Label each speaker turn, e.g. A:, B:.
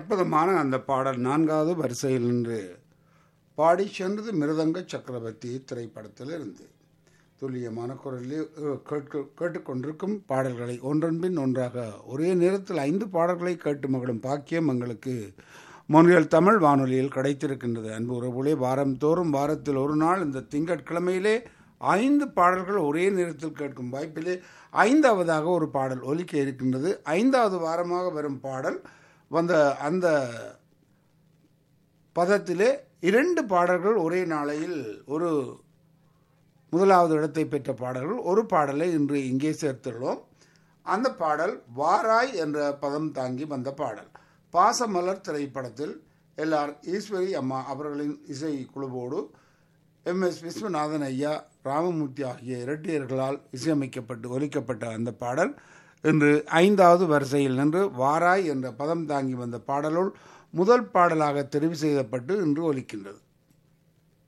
A: அற்புதமான அந்த பாடல் நான்காவது வரிசையில் நின்று பாடி சென்றது மிருதங்க சக்கரவர்த்தி திரைப்படத்தில் இருந்து துல்லியமான குரலில் அஹ், கேட்க கேட்டுக்கொண்டிருக்கும் பாடல்களை ஒன்றன்பின் ஒன்றாக ஒரே நேரத்தில் ஐந்து பாடல்களை கேட்டு மகளும் பாக்கியம் எங்களுக்கு மொழியல் தமிழ் வானொலியில் கிடைத்திருக்கின்றது அன்பு உறவுகளே வாரம் தோறும் வாரத்தில் ஒரு நாள் இந்த திங்கட்கிழமையிலே ஐந்து பாடல்கள் ஒரே நேரத்தில் கேட்கும் வாய்ப்பிலே ஐந்தாவதாக ஒரு பாடல் ஒலிக்க இருக்கின்றது ஐந்தாவது வாரமாக வரும் பாடல் வந்த அந்த பதத்திலே இரண்டு பாடல்கள் ஒரே நாளையில் ஒரு முதலாவது இடத்தை பெற்ற பாடல்கள் ஒரு பாடலை இன்று இங்கே சேர்த்துள்ளோம் அந்த பாடல் வாராய் என்ற பதம் தாங்கி வந்த பாடல் பாசமலர் திரைப்படத்தில் எல்ஆர் ஈஸ்வரி அம்மா அவர்களின் இசை குழுவோடு எம் எஸ் விஸ்வநாதன் ஐயா ராமமூர்த்தி ஆகிய இரட்டியர்களால் இசையமைக்கப்பட்டு ஒலிக்கப்பட்ட அந்த பாடல் இன்று ஐந்தாவது வரிசையில் நின்று வாராய் என்ற பதம் தாங்கி வந்த பாடலுள் முதல் பாடலாக தெரிவு செய்யப்பட்டு இன்று ஒலிக்கின்றது